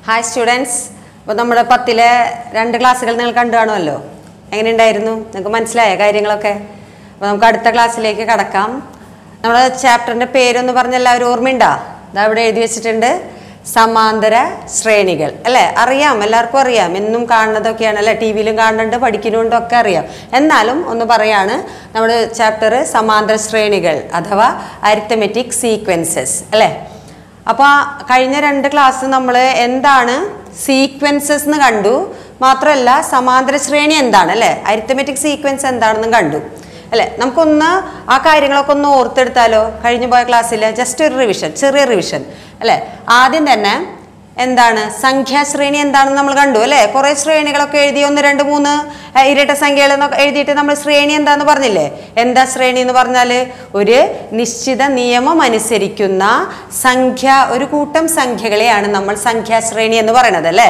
hi students അപ്പോൾ നമ്മുടെ പത്തിലെ രണ്ട് ക്ലാസ്സുകൾ നിങ്ങൾ കണ്ടു കാണുമല്ലോ എങ്ങനെയുണ്ടായിരുന്നു നിങ്ങൾക്ക് മനസ്സിലായ കാര്യങ്ങളൊക്കെ അപ്പോൾ നമുക്ക് അടുത്ത ക്ലാസ്സിലേക്ക് കടക്കാം നമ്മുടെ ചാപ്റ്ററിൻ്റെ പേരൊന്ന് പറഞ്ഞ എല്ലാവരും ഓർമ്മയുണ്ടോ ഇതാ ഇവിടെ എഴുതി വെച്ചിട്ടുണ്ട് സമാന്തര ശ്രേണികൾ അല്ലേ അറിയാം എല്ലാവർക്കും അറിയാം എന്നും കാണുന്നതൊക്കെയാണ് അല്ലേ ടി വിയിലും കാണുന്നുണ്ട് പഠിക്കുന്നുണ്ട് ഒക്കെ അറിയാം എന്നാലും ഒന്ന് പറയാണ് നമ്മുടെ ചാപ്റ്റർ സമാന്തര ശ്രേണികൾ അഥവാ അരിത്തമെറ്റിക് സീക്വൻസസ് അല്ലേ അപ്പോൾ കഴിഞ്ഞ രണ്ട് ക്ലാസ് നമ്മൾ എന്താണ് സീക്വൻസസ് എന്ന് കണ്ടു മാത്രമല്ല സമാന്തര ശ്രേണി എന്താണ് അല്ലേ അരിത്തമെറ്റിക് സീക്വൻസ് എന്താണെന്നും കണ്ടു അല്ലേ നമുക്കൊന്ന് ആ കാര്യങ്ങളൊക്കെ ഒന്ന് ഓർത്തെടുത്താലോ കഴിഞ്ഞു പോയ ക്ലാസ്സിൽ ജസ്റ്റ് ഒരു റിവിഷൻ ചെറിയ റിവിഷൻ അല്ലേ ആദ്യം തന്നെ എന്താണ് സംഖ്യാശ്രേണി എന്താണെന്ന് നമ്മൾ കണ്ടു അല്ലേ കുറേ ശ്രേണികളൊക്കെ എഴുതി ഒന്ന് രണ്ട് മൂന്ന് ഏഹ്, ഇരട്ട സംഖ്യകൾ എന്നൊക്കെ എഴുതിയിട്ട് നമ്മൾ ശ്രേണി എന്താന്ന് പറഞ്ഞില്ലേ എന്താ ശ്രേണി എന്ന് പറഞ്ഞാൽ ഒരു നിശ്ചിത നിയമം അനുസരിക്കുന്ന സംഖ്യ ഒരു കൂട്ടം സംഖ്യകളെയാണ് നമ്മൾ സംഖ്യാശ്രേണി എന്ന് പറയുന്നത് അല്ലേ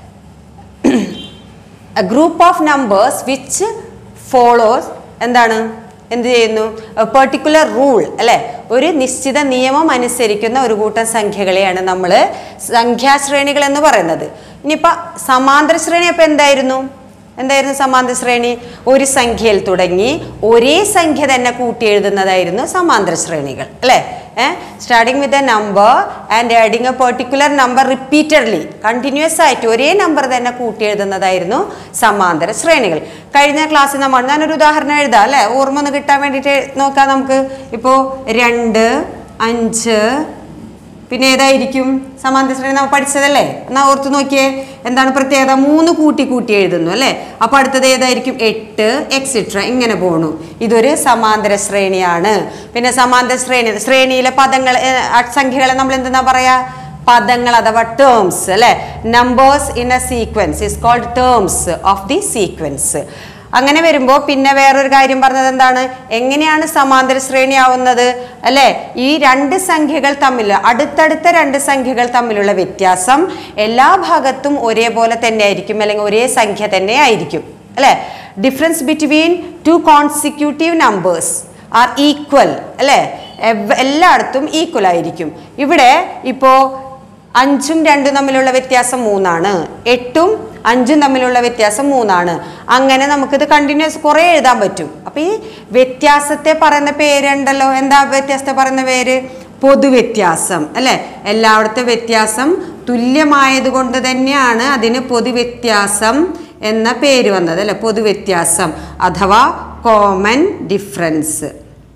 a group of numbers which follows എന്താണ് എന്ത് ചെയ്യുന്നു പെർട്ടിക്കുലർ റൂൾ അല്ലെ ഒരു നിശ്ചിത നിയമം അനുസരിക്കുന്ന ഒരു കൂട്ടം സംഖ്യകളെയാണ് നമ്മൾ സംഖ്യാശ്രേണികൾ എന്ന് പറയുന്നത് ഇനിയിപ്പോൾ സമാന്തര ശ്രേണി അപ്പോൾ എന്തായിരുന്നു എന്തായിരുന്നു സമാന്തര ശ്രേണി ഒരു സംഖ്യയിൽ തുടങ്ങി ഒരേ സംഖ്യ തന്നെ കൂട്ടി എഴുതുന്നതായിരുന്നു സമാന്തര ശ്രേണികൾ അല്ലേ starting with a number and adding a particular number repeatedly continuous ആയിട്ട് ഒരേ നമ്പർ തന്നെ കൂട്ടി എഴുതുന്നതായിരുന്നു സമാന്തര ശ്രേണികൾ കഴിഞ്ഞ ക്ലാസ്സിൽ നമ്മൾ ഞാനൊരു ഉദാഹരണം എഴുതാം അല്ലേ ഓർമ്മ ഒന്ന് കിട്ടാൻ വേണ്ടിയിട്ട് നോക്കാം നമുക്ക് ഇപ്പോൾ രണ്ട് അഞ്ച് പിന്നെ ഏതായിരിക്കും സമാന്തര ശ്രേണി നമ്മൾ പഠിച്ചതല്ലേ എന്നാ ഓർത്ത് നോക്കിയേ എന്താണ് പ്രത്യേകത മൂന്ന് കൂട്ടി കൂട്ടി എഴുതുന്നു അല്ലേ അപ്പൊ അടുത്തത് ഏതായിരിക്കും എട്ട് എക്സിട്ര ഇങ്ങനെ പോണു ഇതൊരു സമാന്തര ശ്രേണിയാണ് പിന്നെ സമാന്തര ശ്രേണി ശ്രേണിയിലെ പദങ്ങൾ ഏഹ്, സംഖ്യകളെ നമ്മൾ എന്തെന്നാ പറയാ പദങ്ങൾ അഥവാ ടേംസ് അല്ലെ numbers in a sequence is called terms of the sequence അങ്ങനെ വരുമ്പോൾ പിന്നെ വേറൊരു കാര്യം പറഞ്ഞത് എന്താണ് എങ്ങനെയാണ് സമാന്തര ശ്രേണി ആവുന്നത് അല്ലെ ഈ രണ്ട് സംഖ്യകൾ തമ്മിൽ അടുത്തടുത്ത രണ്ട് സംഖ്യകൾ തമ്മിലുള്ള വ്യത്യാസം എല്ലാ ഭാഗത്തും ഒരേപോലെ തന്നെ ആയിരിക്കും അല്ലെങ്കിൽ ഒരേ സംഖ്യ തന്നെ ആയിരിക്കും അല്ലെ difference between two consecutive numbers are equal അല്ലെ എവ്- എല്ലായിടത്തും ഈക്വൽ ആയിരിക്കും ഇവിടെ ഇപ്പോൾ അഞ്ചും രണ്ടും തമ്മിലുള്ള വ്യത്യാസം മൂന്നാണ് എട്ടും അഞ്ചും തമ്മിലുള്ള വ്യത്യാസം മൂന്നാണ് അങ്ങനെ നമുക്കിത് കണ്ടിന്യൂസ് കുറേ എഴുതാൻ പറ്റും അപ്പം ഈ വ്യത്യാസത്തെ പറയുന്ന പേരുണ്ടല്ലോ എന്താ വ്യത്യാസത്തെ പറയുന്ന പേര് പൊതുവ്യത്യാസം അല്ലെ എല്ലായിടത്തെ വ്യത്യാസം തുല്യമായത് കൊണ്ട് തന്നെയാണ് അതിന് പൊതുവ്യത്യാസം എന്ന പേര് വന്നത് അല്ലെ പൊതുവ്യത്യാസം അഥവാ common difference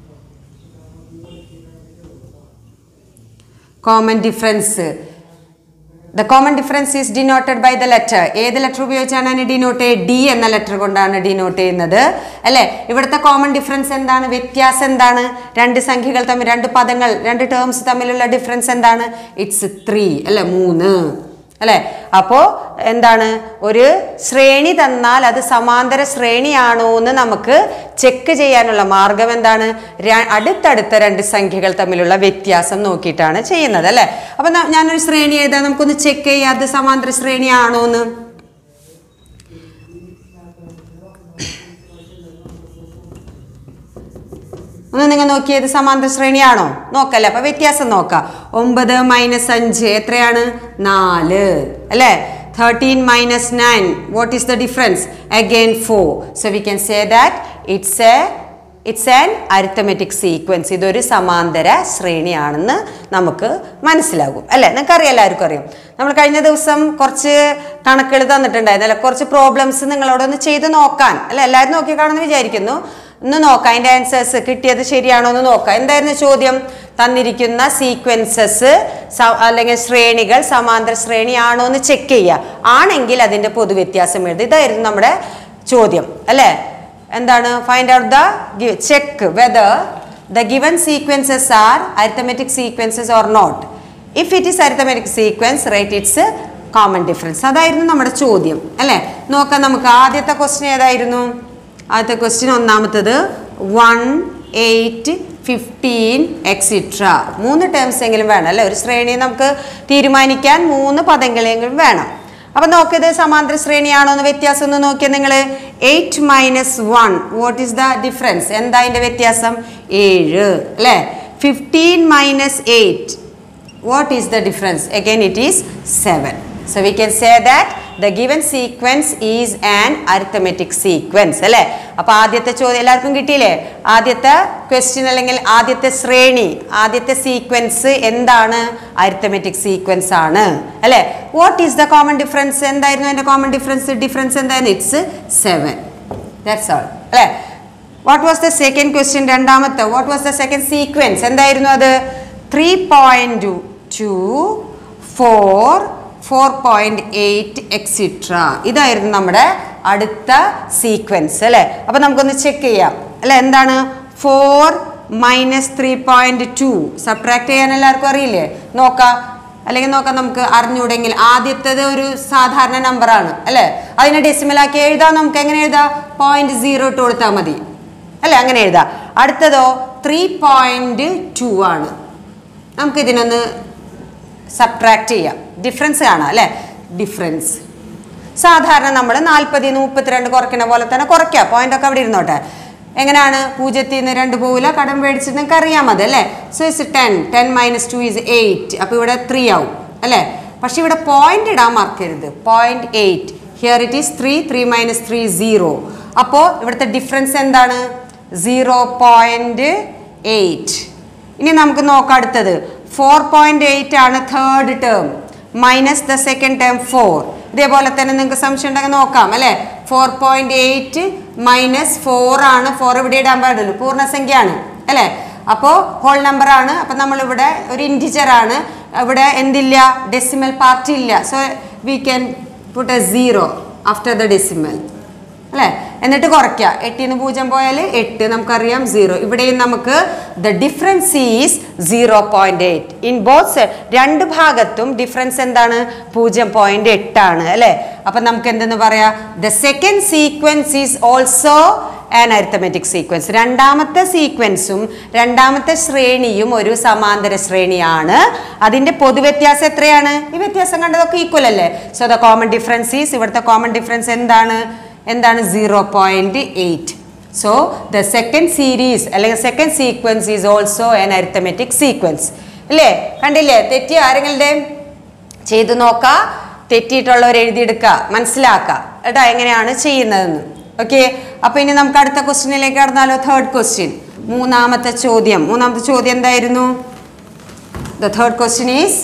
common difference the common difference is denoted by the letter ഏത് ലെറ്റർ ഉപയോഗിച്ചാണ് അതിനെ ഡിനോട്ട് ഡി എന്ന ലെറ്റർ കൊണ്ടാണ് ഡിനോട്ട് ചെയ്യുന്നത് അല്ലെ ഇവിടുത്തെ കോമൺ ഡിഫറൻസ് എന്താണ് വ്യത്യാസം എന്താണ് രണ്ട് സംഖ്യകൾ തമ്മിൽ രണ്ട് പദങ്ങൾ രണ്ട് ടേംസ് തമ്മിലുള്ള ഡിഫറൻസ് എന്താണ് ഇറ്റ്സ് ത്രീ അല്ലെ മൂന്ന് അല്ലെ അപ്പോ എന്താണ് ഒരു ശ്രേണി തന്നാൽ അത് സമാന്തര ശ്രേണിയാണോ എന്ന് നമുക്ക് ചെക്ക് ചെയ്യാനുള്ള മാർഗം എന്താണ് ര- അടുത്തടുത്ത രണ്ട് സംഖ്യകൾ തമ്മിലുള്ള വ്യത്യാസം നോക്കിയിട്ടാണ് ചെയ്യുന്നത് അല്ലെ അപ്പൊ ന- ഞാനൊരു ശ്രേണി എഴുതാം നമുക്കൊന്ന് ചെക്ക് ചെയ്യാം അത് സമാന്തര ശ്രേണിയാണോ എന്ന് ഒന്ന് നിങ്ങൾ നോക്കിയത് സമാന്തര ശ്രേണിയാണോ നോക്കല്ലേ അപ്പൊ വ്യത്യാസം നോക്കാം ഒമ്പത് മൈനസ് അഞ്ച് എത്രയാണ് നാല് അല്ലേ thirteen minus nine what is the difference again four so we can say that it's a it's an arithmetic sequence ഇതൊരു സമാന്തര ശ്രേണിയാണെന്ന് നമുക്ക് മനസ്സിലാകും അല്ലേ നിങ്ങൾക്കറിയാം എല്ലാവർക്കും അറിയാം നമ്മൾ കഴിഞ്ഞ ദിവസം കുറച്ച് കണക്കുകൾ തന്നിട്ടുണ്ടായിരുന്നു അല്ലെ കുറച്ച് പ്രോബ്ലംസ് നിങ്ങളോടൊന്ന് ചെയ്ത് നോക്കാൻ അല്ലെ എല്ലാവരും നോക്കി കാണുമെന്ന് വിചാരിക്കുന്നു ഒന്ന് നോക്കാം അതിൻ്റെ ആൻസേഴ്സ് കിട്ടിയത് ശരിയാണോ എന്ന് നോക്കാം എന്തായിരുന്നു ചോദ്യം തന്നിരിക്കുന്ന സീക്വൻസസ് അല്ലെങ്കിൽ ശ്രേണികൾ സമാന്തര ശ്രേണിയാണോ എന്ന് ചെക്ക് ചെയ്യുക ആണെങ്കിൽ അതിൻ്റെ പൊതുവ്യത്യാസം എഴുതുക ഇതായിരുന്നു നമ്മുടെ ചോദ്യം അല്ലേ എന്താണ് find out the check whether the given sequences are arithmetic sequences or not if it is arithmetic sequence right it's common difference അതായിരുന്നു നമ്മുടെ ചോദ്യം അല്ലേ നോക്കാം നമുക്ക് ആദ്യത്തെ ക്വസ്റ്റ്യൻ ഏതായിരുന്നു ആദ്യത്തെ ക്വസ്റ്റ്യൻ ഒന്നാമത്തത് വൺ എയ്റ്റ് ഫിഫ്റ്റീൻ എക്സിട്ര മൂന്ന് ടേംസ് എങ്കിലും വേണം അല്ലേ ഒരു ശ്രേണി നമുക്ക് തീരുമാനിക്കാൻ മൂന്ന് പദങ്ങളെങ്കിലും വേണം അപ്പൊ നോക്കിയത് സമാന്തര ശ്രേണിയാണോ എന്ന് വ്യത്യാസം ഒന്ന് നോക്കിയാൽ നിങ്ങൾ eight minus one what is the difference എന്താ അതിന്റെ വ്യത്യാസം ഏഴ് അല്ലേ fifteen minus eight what is the difference again it is seven so we can say that the given sequence is an arithmetic sequence അല്ലേ അപ്പൊ ആദ്യത്തെ ചോദ്യം എല്ലാവർക്കും കിട്ടിയില്ലേ ആദ്യത്തെ ക്വസ്റ്റ്യൻ അല്ലെങ്കിൽ ആദ്യത്തെ ശ്രേണി ആദ്യത്തെ സീക്വൻസ് എന്താണ് അരിത്തമെറ്റിക് സീക്വൻസ് ആണ് അല്ലേ what is the common difference എന്തായിരുന്നു അതിന്റെ കോമൺ ഡിഫറൻസ് ഡിഫറൻസ് എന്തായിരുന്നു ഇറ്റ്സ് സെവൻ ദാറ്റ്സ് ഓൾ അല്ലേ what was the second question രണ്ടാമത്തെ what was the second sequence എന്തായിരുന്നു അത് three point two four four point eight etcetera ഇതായിരുന്നു നമ്മുടെ അടുത്ത സീക്വൻസ് അല്ലേ അപ്പൊ നമുക്കൊന്ന് ചെക്ക് ചെയ്യാം അല്ലെ എന്താണ് four minus three point two subtract ചെയ്യാൻ എല്ലാവർക്കും അറിയില്ലേ നോക്കാം അല്ലെങ്കിൽ നോക്കാം നമുക്ക് അറിഞ്ഞൂടെങ്കിൽ ആദ്യത്തേത് ഒരു സാധാരണ നമ്പറാണ് അല്ലേ അതിനെ ഡെസിമലാക്കി എഴുതാം നമുക്ക് എങ്ങനെ എഴുതാം പോയിന്റ് സീറോ ഇട്ട് കൊടുത്താൽ മതി അല്ലേ അങ്ങനെ എഴുതാം അടുത്തതോ ത്രീ പോയിന്റ് ടു ആണ് നമുക്ക് ഇതിനൊന്ന് സബ്ട്രാക്ട് ചെയ്യാം ഡിഫറൻസ് കാണാം അല്ലേ ഡിഫറൻസ് സാധാരണ നമ്മൾ നാൽപ്പതി മുപ്പത്തിരണ്ട് കുറയ്ക്കണ പോലെ തന്നെ കുറയ്ക്കാം പോയിന്റ് ഒക്കെ അവിടെ ഇരുന്നോട്ടെ എങ്ങനെയാണ് പൂജ്യത്തിൽ നിന്ന് രണ്ട് പോവില്ല കടം മേടിച്ച് നിങ്ങൾക്ക് അറിയാം അത് അല്ലേ so is ten ten minus two is eight അപ്പോൾ ഇവിടെ ത്രീ ആവും അല്ലേ പക്ഷെ ഇവിടെ പോയിന്റ് ഇടാൻ മറക്കരുത് point eight here it is three three minus three zero അപ്പോൾ ഇവിടുത്തെ ഡിഫറൻസ് എന്താണ് സീറോ പോയിന്റ് എയ്റ്റ് ഇനി നമുക്ക് നോക്കാം അടുത്തത് ഫോർ പോയിന്റ് എയ്റ്റ് ആണ് third term minus the second term four ഇതേപോലെ തന്നെ നിങ്ങൾക്ക് സംശയം ഉണ്ടെങ്കിൽ നോക്കാം അല്ലെ four point eight minus four ആണ് ഫോർ ഇവിടെ ഇടാൻ പാടുള്ളൂ പൂർണ്ണസംഖ്യയാണ് അല്ലെ അപ്പോൾ ഹോൾ നമ്പർ ആണ് അപ്പം നമ്മൾ ഇവിടെ ഒരു ഇൻറ്റിജർ ആണ് ഇവിടെ എന്തില്ല ഡെസിമൽ പാർട്ടി ഇല്ല so we can put a zero after the decimal അല്ലേ എന്നിട്ട് കുറയ്ക്കുക എട്ടിന്ന് പൂജ്യം പോയാൽ എട്ട് നമുക്കറിയാം സീറോ ഇവിടെയും നമുക്ക് the difference is zero point eight in both രണ്ട് ഭാഗത്തും ഡിഫറൻസ് എന്താണ് പൂജ്യം പോയിന്റ് എട്ടാണ് അല്ലേ അപ്പം നമുക്ക് എന്തെന്ന് പറയാം the second sequence is also an arithmetic sequence രണ്ടാമത്തെ സീക്വൻസും രണ്ടാമത്തെ ശ്രേണിയും ഒരു സമാന്തര ശ്രേണിയാണ് അതിന്റെ പൊതുവ്യത്യാസം എത്രയാണ് ഈ വ്യത്യാസം കണ്ടതൊക്കെ ഈക്വൽ അല്ലേ so the common difference is ഇവിടുത്തെ കോമൺ ഡിഫറൻസ് എന്താണ് എന്താണ് zero point eight so the second series അല്ലെങ്കിൽ second sequence is also an arithmetic sequence അല്ലേ കണ്ടില്ലേ തെറ്റി ആരെങ്കിലും ചെയ്തു നോക്കുക തെറ്റിയിട്ടുള്ളവർ എഴുതിയെടുക്കുക മനസ്സിലാക്കുക കേട്ടോ എങ്ങനെയാണ് ചെയ്യുന്നതെന്ന് ഓക്കെ അപ്പൊ ഇനി നമുക്ക് അടുത്ത ക്വസ്റ്റ്യനിലേക്ക് കടന്നാലോ തേർഡ് ക്വസ്റ്റ്യൻ മൂന്നാമത്തെ ചോദ്യം മൂന്നാമത്തെ ചോദ്യം എന്തായിരുന്നു the third question is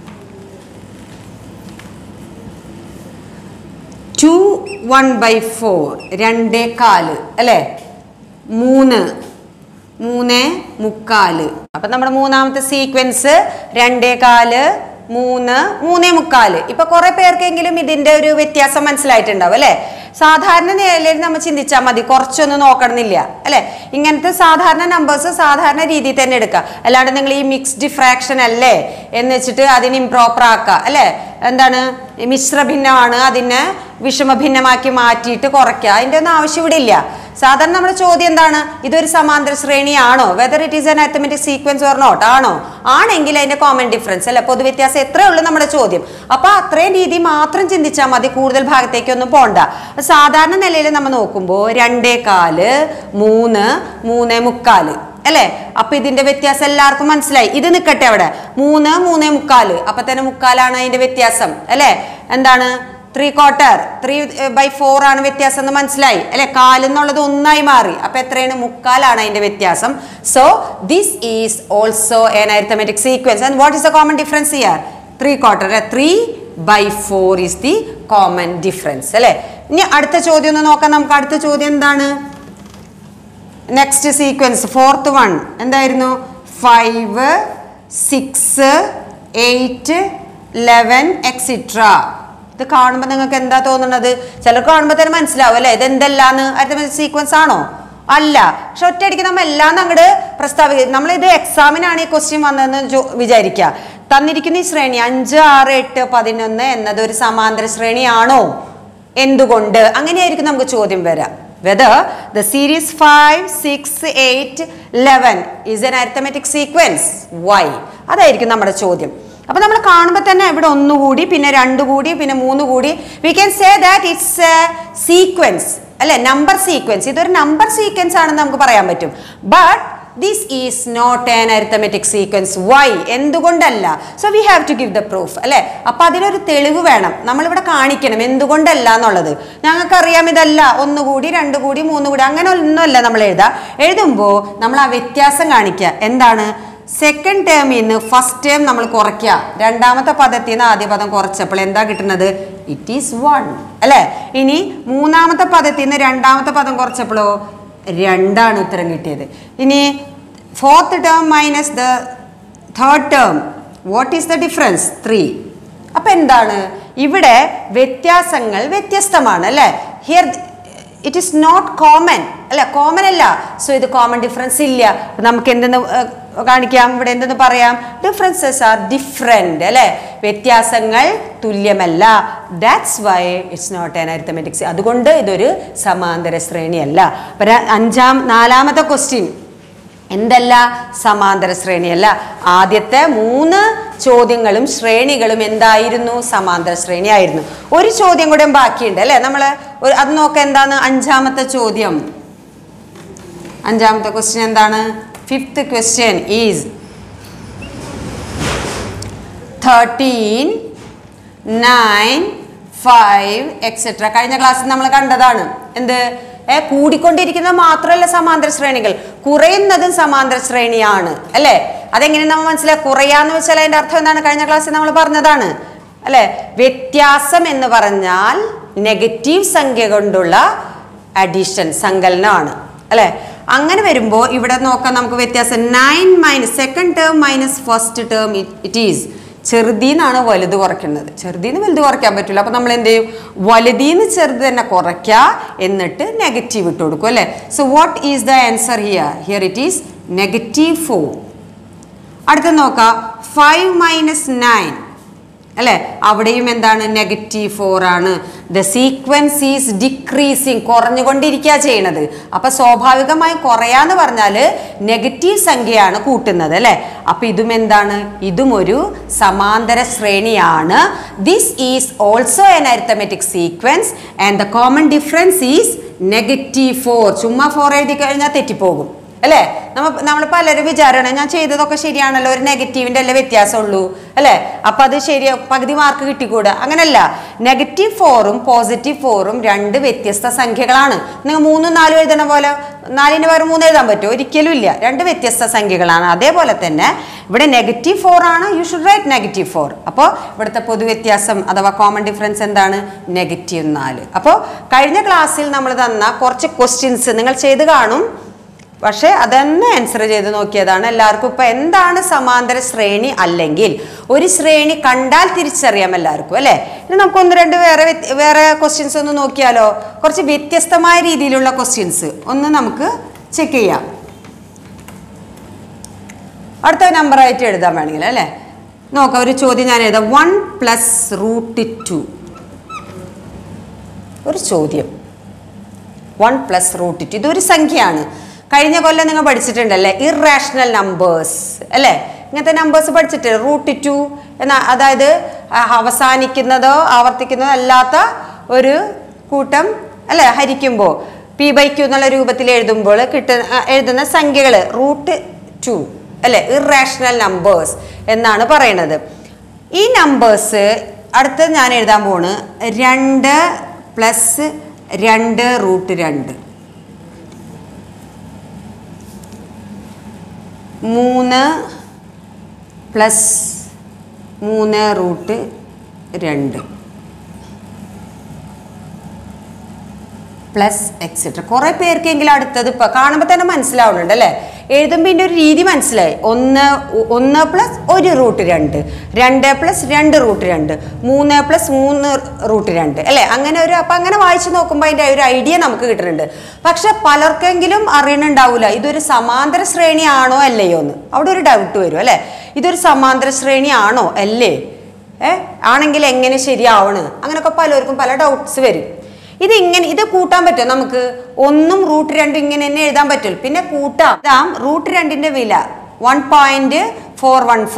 two one by four രണ്ടേ കാല് അല്ലേ മൂന്ന് മൂന്ന് മുക്കാല് അപ്പൊ നമ്മുടെ മൂന്നാമത്തെ സീക്വൻസ് രണ്ടേ കാല് മൂന്ന് മൂന്നേ മുക്കാല് ഇപ്പൊ കുറെ പേർക്കെങ്കിലും ഇതിന്റെ ഒരു വ്യത്യാസം മനസ്സിലായിട്ടുണ്ടാവും അല്ലെ സാധാരണ നിലയിൽ നമ്മൾ ചിന്തിച്ചാൽ മതി കുറച്ചൊന്നും നോക്കണമെന്നില്ല അല്ലെ ഇങ്ങനത്തെ സാധാരണ നമ്പേഴ്സ് സാധാരണ രീതിയിൽ തന്നെ എടുക്കുക അല്ലാണ്ട് നിങ്ങൾ ഈ മിക്സ്ഡ് ഫ്രാക്ഷൻ അല്ലേ എന്ന് വെച്ചിട്ട് അതിന് ഇംപ്രോപ്പർ ആക്കുക അല്ലെ എന്താണ് മിശ്ര ഭിന്നമാണ് അതിനെ വിഷമ ഭിന്നമാക്കി മാറ്റിയിട്ട് കുറയ്ക്കുക അതിൻ്റെ ഒന്നും ആവശ്യം ഇവിടെ ഇല്ല സാധാരണ നമ്മുടെ ചോദ്യം എന്താണ് ഇതൊരു സമാന്തര ശ്രേണിയാണോ whether it is an arithmetic sequence or not ആണോ ആണെങ്കിൽ അതിന്റെ കോമൺ ഡിഫറൻസ് അല്ലെ പൊതുവ്യത്യാസം എത്രയേ ഉള്ളൂ നമ്മുടെ ചോദ്യം അപ്പൊ അത്രയും രീതി മാത്രം ചിന്തിച്ചാൽ മതി കൂടുതൽ ഭാഗത്തേക്കൊന്നും പോണ്ട സാധാരണ നിലയിൽ നമ്മൾ നോക്കുമ്പോൾ രണ്ടേ കാല് മൂന്ന് മൂന്നേ മുക്കാല് അല്ലേ അപ്പൊ ഇതിന്റെ വ്യത്യാസം എല്ലാവർക്കും മനസ്സിലായി ഇത് നിൽക്കട്ടെ അവിടെ മൂന്ന് മൂന്നേ മുക്കാല് അപ്പൊ തന്നെ മുക്കാലാണ് അതിന്റെ വ്യത്യാസം അല്ലേ എന്താണ് three quarter three by four ആണ് വ്യത്യാസം എന്ന് മനസ്സിലായി അല്ലെ കാലെന്നുള്ളത് ഒന്നായി മാറി അപ്പൊ എത്രയാണ് മുക്കാലാണ് അതിന്റെ വ്യത്യാസം so this is also an arithmetic sequence and what is the common difference here three quarter three by four is the common difference അല്ലെ ഇനി അടുത്ത ചോദ്യം ഒന്ന് നോക്കാം നമുക്ക് അടുത്ത ചോദ്യം എന്താണ് നെക്സ്റ്റ് സീക്വൻസ് ഫോർത്ത് വൺ എന്തായിരുന്നു five six eight eleven etcetera ഇത് കാണുമ്പോൾ നിങ്ങൾക്ക് എന്താ തോന്നുന്നത് ചിലർക്ക് കാണുമ്പോൾ തന്നെ മനസ്സിലാവും അല്ലേ ഇത് എന്തെല്ലാന്ന് അരിത്തമെറ്റിക് സീക്വൻസ് ആണോ അല്ല പക്ഷെ ഒറ്റയടിക്ക് നമ്മൾ എല്ലാം അങ്ങോട്ട് പ്രസ്താവിക്കുക നമ്മളിത് എക്സാമിനാണ് ഈ ക്വസ്റ്റ്യൻ വന്നതെന്ന് ജോ- വിചാരിക്കുക തന്നിരിക്കുന്ന ഈ ശ്രേണി അഞ്ച് ആറ് എട്ട് പതിനൊന്ന് എന്നത് ഒരു സമാന്തര ശ്രേണിയാണോ എന്തുകൊണ്ട് അങ്ങനെയായിരിക്കും നമുക്ക് ചോദ്യം വരാം whether the series five six eight eleven is an arithmetic sequence why അതായിരിക്കും നമ്മുടെ ചോദ്യം അപ്പൊ നമ്മൾ കാണുമ്പോൾ തന്നെ ഇവിടെ ഒന്നുകൂടി പിന്നെ രണ്ട് കൂടി പിന്നെ മൂന്ന് കൂടി we can say that it's a sequence അല്ലെ നമ്പർ സീക്വൻസ് ഇതൊരു നമ്പർ സീക്വൻസ് ആണെന്ന് നമുക്ക് പറയാൻ പറ്റും but this is not an arithmetic sequence why എന്തുകൊണ്ടല്ല so we have to give the proof അല്ലേ അപ്പൊ അതിനൊരു തെളിവ് വേണം നമ്മളിവിടെ കാണിക്കണം എന്തുകൊണ്ടല്ല എന്നുള്ളത് ഞങ്ങൾക്കറിയാം ഇതല്ല ഒന്നുകൂടി രണ്ട് കൂടി മൂന്ന് കൂടി അങ്ങനെ ഒന്നുമല്ല നമ്മൾ എഴുതാം എഴുതുമ്പോൾ നമ്മൾ ആ വ്യത്യാസം കാണിക്കുക എന്താണ് സെക്കൻഡ് ടേമിൽ നിന്ന് ഫസ്റ്റ് ടേം നമ്മൾ കുറയ്ക്കുക രണ്ടാമത്തെ പദത്തിൽ നിന്ന് ആദ്യ പദം കുറച്ചപ്പോൾ എന്താ കിട്ടുന്നത് ഇറ്റ് ഈസ് വൺ അല്ലേ ഇനി മൂന്നാമത്തെ പദത്തിൽ നിന്ന് രണ്ടാമത്തെ പദം കുറച്ചപ്പോഴോ രണ്ടാണ് ഉത്തരം കിട്ടിയത് ഇനി fourth term minus the third term what is the difference three അപ്പൊ എന്താണ് ഇവിടെ വ്യത്യാസങ്ങൾ വ്യത്യസ്തമാണ് അല്ലേ here it is not common അല്ല കോമൺ അല്ല സോ ഇത് കോമൺ ഡിഫറൻസ് ഇല്ല അപ്പൊ നമുക്ക് എന്തെന്ന് ഏർ, കാണിക്കാം ഇവിടെ എന്തെന്ന് പറയാം ഡിഫറൻസസ് ആർ ഡിഫറെന്റ് അല്ലെ വ്യത്യാസങ്ങൾ തുല്യമല്ല that's why it's not an arithmetics അതുകൊണ്ട് ഇതൊരു സമാന്തര ശ്രേണിയല്ല അപ്പൊ ര- അഞ്ചാം നാലാമത്തെ ക്വസ്റ്റ്യൻ എന്തല്ല സമാന്തര ശ്രേണിയല്ല ആദ്യത്തെ മൂന്ന് ചോദ്യങ്ങളും ശ്രേണികളും എന്തായിരുന്നു സമാന്തര ശ്രേണിയായിരുന്നു ഒരു ചോദ്യം കൂടെ ബാക്കിയുണ്ട് അല്ലേ നമ്മൾ അത് നോക്കാം എന്താണ് അഞ്ചാമത്തെ ചോദ്യം അഞ്ചാമത്തെ ക്വസ്റ്റ്യൻ എന്താണ് fifth question is thirteen nine five etcetera കഴിഞ്ഞ ക്ലാസ്സിൽ നമ്മൾ കണ്ടതാണ് എന്ത് ഏ കൂടിക്കൊണ്ടിരിക്കുന്നത് മാത്രമല്ല സമാന്തര ശ്രേണികൾ കുറയുന്നതും സമാന്തര ശ്രേണിയാണ് അല്ലേ അതെങ്ങനെ നമ്മൾ മനസ്സിലാക്കുക കുറയാന്ന് വെച്ചാൽ അതിന്റെ അർത്ഥം എന്താണ് കഴിഞ്ഞ ക്ലാസ്സിൽ നമ്മൾ പറഞ്ഞതാണ് അല്ലെ വ്യത്യാസം എന്ന് പറഞ്ഞാൽ നെഗറ്റീവ് സംഖ്യ കൊണ്ടുള്ള അഡീഷൻ സങ്കലനമാണ് അല്ലെ അങ്ങനെ വരുമ്പോൾ ഇവിടെ നോക്കാം നമുക്ക് വ്യത്യാസം nine minus second term minus first term it is ചെറുതീന്നാണ് വലുത് കുറയ്ക്കുന്നത് ചെറുതീന്ന് വലുത് കുറയ്ക്കാൻ പറ്റില്ല അപ്പൊ നമ്മൾ എന്ത് ചെയ്യും വലുതീന്ന് ചെറുത് തന്നെ കുറയ്ക്കുക എന്നിട്ട് നെഗറ്റീവ് ഇട്ട് കൊടുക്കും അല്ലേ so what is the answer here here it is negative four അടുത്ത നോക്കാം ഫൈവ് മൈനസ് നയൻ അല്ലെ അവിടെയും എന്താണ് നെഗറ്റീവ് ഫോർ ആണ് ദ സീക്വൻസ് ഈസ് ഡിക്രീസിങ് കുറഞ്ഞുകൊണ്ടിരിക്കുക ചെയ്യണത് അപ്പൊ സ്വാഭാവികമായി കുറയാന്ന് പറഞ്ഞാൽ നെഗറ്റീവ് സംഖ്യയാണ് കൂട്ടുന്നത് അല്ലെ അപ്പൊ ഇതും എന്താണ് ഇതും ഒരു സമാന്തര ശ്രേണിയാണ് this is also an arithmetic sequence and the common difference is negative four ചുമ്മാ ഫോർ എഴുതി കഴിഞ്ഞാൽ തെറ്റിപ്പോകും അല്ലേ നമ്മ നമ്മൾ പലരും വിചാരമാണ് ഞാൻ ചെയ്തതൊക്കെ ശരിയാണല്ലോ ഒരു നെഗറ്റീവിന്റെ അല്ലേ വ്യത്യാസമുള്ളൂ അല്ലേ അപ്പൊ അത് ശരി പകുതി മാർക്ക് കിട്ടിക്കൂടാ അങ്ങനല്ല നെഗറ്റീവ് ഫോറും പോസിറ്റീവ് ഫോറും രണ്ട് വ്യത്യസ്ത സംഖ്യകളാണ് നിങ്ങൾ മൂന്നും നാലും എഴുതണ പോലെ നാലിന് പകരം മൂന്ന് എഴുതാൻ പറ്റുമോ ഒരിക്കലും ഇല്ല രണ്ട് വ്യത്യസ്ത സംഖ്യകളാണ് അതേപോലെ തന്നെ ഇവിടെ നെഗറ്റീവ് ഫോർ ആണ് you should write negative four അപ്പോൾ ഇവിടുത്തെ പൊതുവ്യത്യാസം അഥവാ കോമൺ ഡിഫറൻസ് എന്താണ് നെഗറ്റീവ് നാല് അപ്പോൾ കഴിഞ്ഞ ക്ലാസ്സിൽ നമ്മൾ തന്ന കുറച്ച് ക്വസ്റ്റ്യൻസ് നിങ്ങൾ ചെയ്ത് കാണും പക്ഷേ അതന്നെ ആൻസർ ചെയ്ത് നോക്കിയതാണ് എല്ലാവർക്കും ഇപ്പൊ എന്താണ് സമാന്തര ശ്രേണി അല്ലെങ്കിൽ ഒരു ശ്രേണി കണ്ടാൽ തിരിച്ചറിയാം എല്ലാവർക്കും അല്ലേ ഇനി നമുക്ക് ഒന്ന് രണ്ട് വേറെ വ്യത്യ- വേറെ ക്വസ്റ്റ്യൻസ് ഒന്ന് നോക്കിയാലോ കുറച്ച് വ്യത്യസ്തമായ രീതിയിലുള്ള ക്വസ്റ്റ്യൻസ് ഒന്ന് നമുക്ക് ചെക്ക് ചെയ്യാം അടുത്ത നമ്പർ ആയിട്ട് എഴുതാൻ വേണമെങ്കിൽ അല്ലേ നോക്കാം ഒരു ചോദ്യം ഞാൻ എഴുതാം വൺ പ്ലസ് റൂട്ട് ടു ഒരു ചോദ്യം വൺ പ്ലസ് റൂട്ട് ടു ഇതൊരു സംഖ്യയാണ് കഴിഞ്ഞ കൊല്ലം നിങ്ങൾ പഠിച്ചിട്ടുണ്ടല്ലേ ഇറാഷണൽ നമ്പേഴ്സ് അല്ലേ ഇങ്ങനത്തെ നമ്പേഴ്സ് പഠിച്ചിട്ട് റൂട്ട് ടു എന്ന അതായത് ആ, അവസാനിക്കുന്നതോ ആവർത്തിക്കുന്നതോ അല്ലാത്ത ഒരു കൂട്ടം അല്ലേ ഹരിക്കുമ്പോൾ പി ബൈ ക്യൂ എന്നുള്ള രൂപത്തിൽ എഴുതുമ്പോൾ കിട്ടുന്ന ആ, എഴുതുന്ന സംഖ്യകൾ റൂട്ട് ടു അല്ലേ ഇറാഷണൽ നമ്പേഴ്സ് എന്നാണ് പറയുന്നത് ഈ നമ്പേഴ്സ് അടുത്ത ഞാൻ എഴുതാൻ പോണ് രണ്ട് പ്ലസ് രണ്ട് റൂട്ട് രണ്ട് മൂന്ന് പ്ലസ് മൂന്ന് റൂട്ട് രണ്ട് പ്ലസ് എക്സെട്ര കുറെ പേർക്കെങ്കിലും അടുത്തത് ഇപ്പൊ കാണുമ്പോൾ തന്നെ മനസ്സിലാവുന്നുണ്ട് അല്ലേ എഴുതുമ്പോൾ ഇതിന്റെ ഒരു രീതി മനസ്സിലായി ഒന്ന് ഒ- ഒന്ന് പ്ലസ് ഒരു റൂട്ട് രണ്ട് രണ്ട് പ്ലസ് രണ്ട് റൂട്ട് രണ്ട് മൂന്ന് പ്ലസ് മൂന്ന് റൂട്ട് രണ്ട് അല്ലേ അങ്ങനെ ഒരു അപ്പൊ അങ്ങനെ വായിച്ചു നോക്കുമ്പോൾ അതിന്റെ ഒരു ഐഡിയ നമുക്ക് കിട്ടുന്നുണ്ട് പക്ഷെ പലർക്കെങ്കിലും അറിയണുണ്ടാവില്ല ഇതൊരു സമാന്തര ശ്രേണിയാണോ അല്ലയോ എന്ന് അവിടെ ഒരു ഡൗട്ട് വരും അല്ലേ ഇതൊരു സമാന്തര ശ്രേണിയാണോ അല്ലേ ഏ ആണെങ്കിൽ എങ്ങനെ ശരിയാവണ് അങ്ങനെയൊക്കെ പലർക്കും പല ഡൗട്ട്സ് വരും ഇത് ഇങ്ങനെ ഇത് കൂട്ടാൻ പറ്റുമോ നമുക്ക് ഒന്നും റൂട്ട് രണ്ടും ഇങ്ങനെ തന്നെ എഴുതാൻ പറ്റും പിന്നെ കൂട്ടാം ഇതാം റൂട്ട് രണ്ടിന്റെ വില one point four one four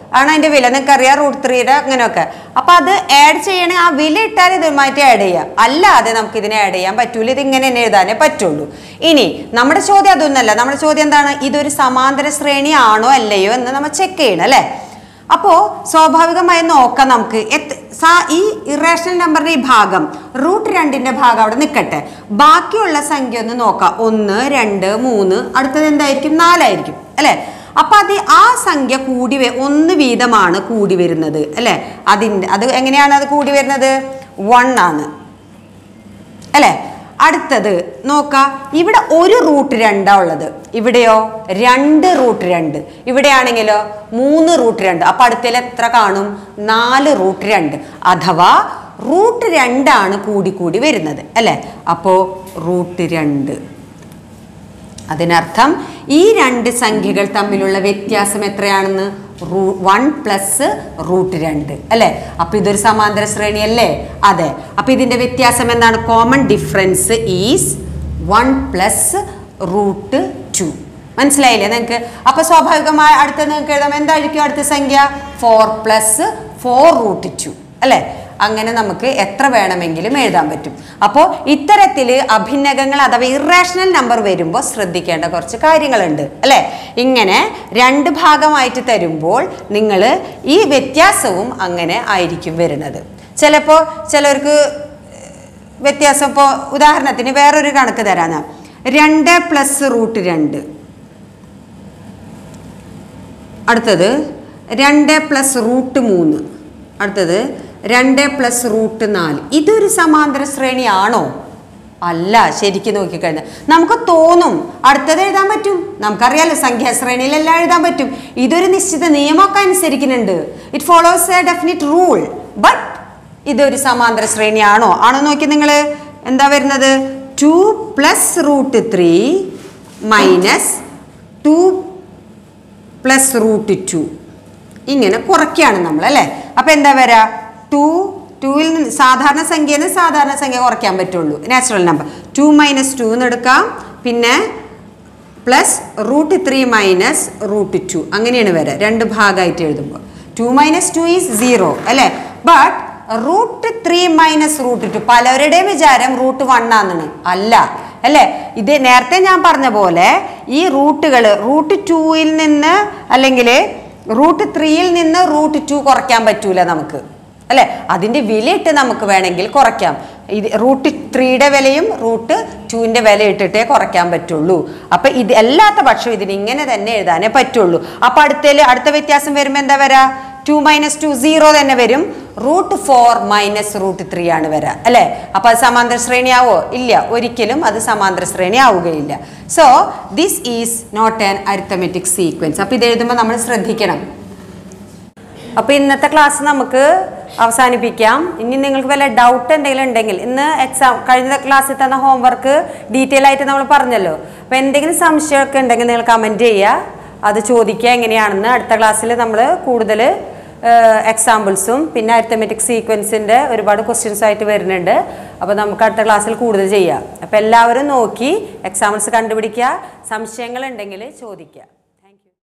ആണ് അതിന്റെ വില നിങ്ങൾക്ക് അറിയാം റൂട്ട് ത്രീയുടെ അങ്ങനെയൊക്കെ അപ്പൊ അത് ആഡ് ചെയ്യണേ ആ വില ഇട്ടാൽ ഇതുമായിട്ട് ആഡ് ചെയ്യാം അല്ലാതെ നമുക്ക് ഇതിനെ ആഡ് ചെയ്യാൻ പറ്റൂല ഇത് ഇങ്ങനെ തന്നെ എഴുതാനേ പറ്റുള്ളൂ ഇനി നമ്മുടെ ചോദ്യം അതൊന്നല്ല നമ്മുടെ ചോദ്യം എന്താണ് ഇതൊരു സമാന്തര ശ്രേണി ആണോ അല്ലയോ എന്ന് നമ്മൾ ചെക്ക് ചെയ്യണം അല്ലേ അപ്പോൾ സ്വാഭാവികമായി നോക്കാം നമുക്ക് എത്ര സാ- ഈ ഇറേഷണൽ നമ്പറിന്റെ ഈ ഭാഗം റൂട്ട് രണ്ടിന്റെ ഭാഗം അവിടെ നിൽക്കട്ടെ ബാക്കിയുള്ള സംഖ്യ ഒന്ന് നോക്കാം ഒന്ന് രണ്ട് മൂന്ന് അടുത്തത് എന്തായിരിക്കും നാലായിരിക്കും അല്ലേ അപ്പൊ അത് ആ സംഖ്യ കൂടി വ- ഒന്ന് വീതമാണ് കൂടി വരുന്നത് അല്ലേ അതിൻ്റെ അത് എങ്ങനെയാണ് അത് കൂടി വരുന്നത് വൺ ആണ് അല്ലേ അടുത്തത് നോക്കാം ഇവിടെ ഒരു റൂട്ട് രണ്ടാ ഉള്ളത് ഇവിടെയോ രണ്ട് റൂട്ട് രണ്ട് ഇവിടെയാണെങ്കിലോ മൂന്ന് റൂട്ട് രണ്ട് അപ്പൊ അടുത്തതിൽ എത്ര കാണും നാല് റൂട്ട് രണ്ട് അഥവാ റൂട്ട് രണ്ടാണ് കൂടി കൂടി വരുന്നത് അല്ലേ അപ്പോ റൂട്ട് രണ്ട് അതിനർത്ഥം ഈ രണ്ട് സംഖ്യകൾ തമ്മിലുള്ള വ്യത്യാസം എത്രയാണെന്ന് റൂ വൺ പ്ലസ് റൂട്ട് രണ്ട് അല്ലേ അപ്പൊ ഇതൊരു സമാന്തര ശ്രേണി അല്ലേ അതെ അപ്പൊ ഇതിന്റെ വ്യത്യാസം എന്താണ് common difference is one plus root two മനസ്സിലായില്ലേ നിങ്ങൾക്ക് അപ്പൊ സ്വാഭാവികമായി അടുത്ത നിങ്ങൾക്ക് എഴുതാം എന്തായിരിക്കും അടുത്ത സംഖ്യ four plus four root two അല്ലേ അങ്ങനെ നമുക്ക് എത്ര വേണമെങ്കിലും എഴുതാൻ പറ്റും അപ്പോൾ ഇത്തരത്തിൽ അഭിന്നകങ്ങൾ അഥവാ ഇറേഷണൽ നമ്പർ വരുമ്പോൾ ശ്രദ്ധിക്കേണ്ട കുറച്ച് കാര്യങ്ങളുണ്ട് അല്ലേ ഇങ്ങനെ രണ്ട് ഭാഗമായിട്ട് തരുമ്പോൾ നിങ്ങൾ ഈ വ്യത്യാസവും അങ്ങനെ ആയിരിക്കും വരുന്നത് ചിലപ്പോൾ ചിലർക്ക് വ്യത്യാസം ഇപ്പോൾ ഉദാഹരണത്തിന് വേറൊരു കണക്ക് തരാനാ രണ്ട് പ്ലസ് റൂട്ട് രണ്ട് അടുത്തത് രണ്ട് പ്ലസ് റൂട്ട് മൂന്ന് അടുത്തത് രണ്ട് പ്ലസ് റൂട്ട് നാല് ഇതൊരു സമാന്തര ശ്രേണിയാണോ അല്ല ശരിക്കും നോക്കിക്കഴിഞ്ഞാൽ നമുക്ക് തോന്നും അടുത്തത് എഴുതാൻ പറ്റും നമുക്കറിയാലോ സംഖ്യാശ്രേണിയിലെല്ലാം എഴുതാൻ പറ്റും ഇതൊരു നിശ്ചിത നിയമമൊക്കെ അനുസരിക്കുന്നുണ്ട് it follows a definite rule but ഇതൊരു സമാന്തര ശ്രേണിയാണോ ആണോ നോക്കി നിങ്ങൾ എന്താ വരുന്നത് two plus root three minus two plus root two ഇങ്ങനെ കുറയ്ക്കുകയാണ് നമ്മൾ അല്ലേ അപ്പം എന്താ വരാ ടു ടൂവിൽ നിന്ന് സാധാരണ സംഖ്യയിൽ നിന്ന് സാധാരണ സംഖ്യ കുറയ്ക്കാൻ പറ്റുള്ളൂ natural number two minus two എന്ന് എടുക്കാം പിന്നെ plus root three minus root two അങ്ങനെയാണ് വരിക രണ്ട് ഭാഗമായിട്ട് എഴുതുമ്പോൾ two minus two is zero അല്ലേ but root three minus root two പലരുടെയും വിചാരം റൂട്ട് വൺ ആണെന്ന് അല്ല അല്ലേ ഇത് നേരത്തെ ഞാൻ പറഞ്ഞ പോലെ ഈ റൂട്ടുകൾ റൂട്ട് ടൂയിൽ നിന്ന് അല്ലെങ്കിൽ റൂട്ട് ത്രീയിൽ നിന്ന് റൂട്ട് ടു കുറയ്ക്കാൻ പറ്റൂല നമുക്ക് അല്ലെ അതിന്റെ വിലയിട്ട് നമുക്ക് വേണമെങ്കിൽ കുറയ്ക്കാം ഇത് റൂട്ട് ത്രീയുടെ വിലയും റൂട്ട് ടുവിന്റെ വില ഇട്ടിട്ടേ കുറയ്ക്കാൻ പറ്റുള്ളൂ അപ്പൊ ഇത് അല്ലാത്ത പക്ഷം ഇതിന് ഇങ്ങനെ തന്നെ എഴുതാനേ പറ്റുള്ളൂ അപ്പൊ അടുത്തതിൽ അടുത്ത വ്യത്യാസം വരുമ്പോൾ എന്താ വരാ ടു മൈനസ് ടു സീറോ തന്നെ വരും root four minus root three ആണ് വരാ അല്ലെ അപ്പൊ അത് സമാന്തര ശ്രേണി ആവോ ഇല്ല ഒരിക്കലും അത് സമാന്തര ശ്രേണി ആവുകയില്ല so this is not an arithmetic sequence അപ്പൊ ഇത് എഴുതുമ്പോൾ നമ്മൾ ശ്രദ്ധിക്കണം അപ്പോൾ ഇന്നത്തെ ക്ലാസ് നമുക്ക് അവസാനിപ്പിക്കാം ഇനി നിങ്ങൾക്ക് വല്ല ഡൗട്ട് എന്തെങ്കിലും ഉണ്ടെങ്കിൽ ഇന്ന് എക്സാം കഴിഞ്ഞ ക്ലാസ്സിൽ തന്ന ഹോംവർക്ക് ഡീറ്റെയിൽ ആയിട്ട് നമ്മൾ പറഞ്ഞല്ലോ അപ്പോൾ എന്തെങ്കിലും സംശയമൊക്കെ ഉണ്ടെങ്കിൽ നിങ്ങൾ കമൻറ്റ് ചെയ്യുക അത് ചോദിക്കുക എങ്ങനെയാണെന്ന് അടുത്ത ക്ലാസ്സിൽ നമ്മൾ കൂടുതൽ എക്സാമ്പിൾസും പിന്നെ അരിത്തമെറ്റിക് സീക്വൻസിൻ്റെ ഒരുപാട് ക്വസ്റ്റ്യൻസ് ആയിട്ട് വരുന്നുണ്ട് അപ്പോൾ നമുക്ക് അടുത്ത ക്ലാസ്സിൽ കൂടുതൽ ചെയ്യാം അപ്പോൾ എല്ലാവരും നോക്കി എക്സാമ്പിൾസ് കണ്ടുപിടിക്കുക സംശയങ്ങൾ ഉണ്ടെങ്കിൽ ചോദിക്കുക